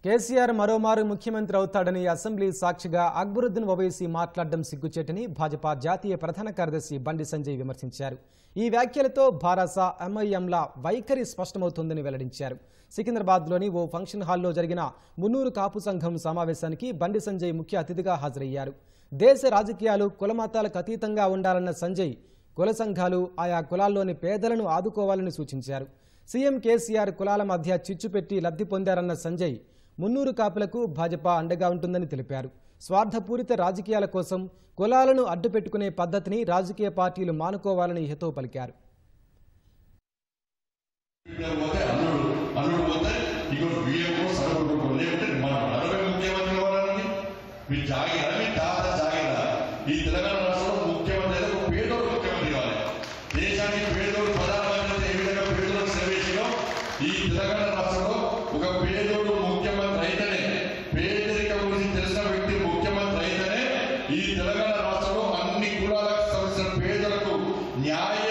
కేసీఆర్ మరోమారు ముఖ్యమంత్రి అవుతాడని అసెంబ్లీ సాక్షిగా అక్బరుద్దీన్ ఓవైసీ మాట్లాడడం సిగ్గుచేటని భాజపా జాతీయ ప్రధాన కార్యదర్శి బండి సంజయ్ విమర్శించారు ఈ వ్యాఖ్యలతో భారస ఎంఐఎంల వైఖరి స్పష్టమవుతోందని వెల్లడించారు సికింద్రాబాద్లోని ఓ ఫంక్షన్ హాల్లో జరిగిన మున్నూరు కాపు సంఘం సమావేశానికి బండి సంజయ్ ముఖ్య అతిథిగా హాజరయ్యారు దేశ రాజకీయాలు కులమతాలకు అతీతంగా ఉండాలన్న సంజయ్ కుల సంఘాలు ఆయా కులాల్లోని పేదలను ఆదుకోవాలని సూచించారు సీఎం కేసీఆర్ కులాల మధ్య చిచ్చు పెట్టి లబ్ధి పొందారన్న సంజయ్ మున్నూరు కాపులకు భాజపా అండగా ఉంటుందని తెలిపారు స్వార్థపూరిత రాజకీయాల కోసం కులాలను అడ్డుపెట్టుకునే పద్ధతిని రాజకీయ పార్టీలు మానుకోవాలని హితవు పలికారు పోతే అల్లుడు అల్లుడు పోతే ఇగో బియ్యము సరుకు లేకుంటే మనం నలభై ముఖ్యమంత్రి కావాలని మీ జాగిరా మీ తాత జాగిరా ఈ తెలంగాణ రాష్ట్రంలో ముఖ్యమంత్రి అయితే ఒక పేదోడు ముఖ్యమంత్రి కావాలి దేశానికి పేదోడు ప్రధానమంత్రి ఏ విధంగా పేదోడు సేవేసినో ఈ తెలంగాణ రాష్ట్రంలో ఒక పేదోడు ముఖ్యమంత్రి అయితేనే పేదరికం గురించి తెలిసిన వ్యక్తి ముఖ్యమంత్రి అయితేనే ఈ తెలంగాణ రాష్ట్రంలో అన్ని కులాలకు సంబంధించిన పేదలకు న్యాయం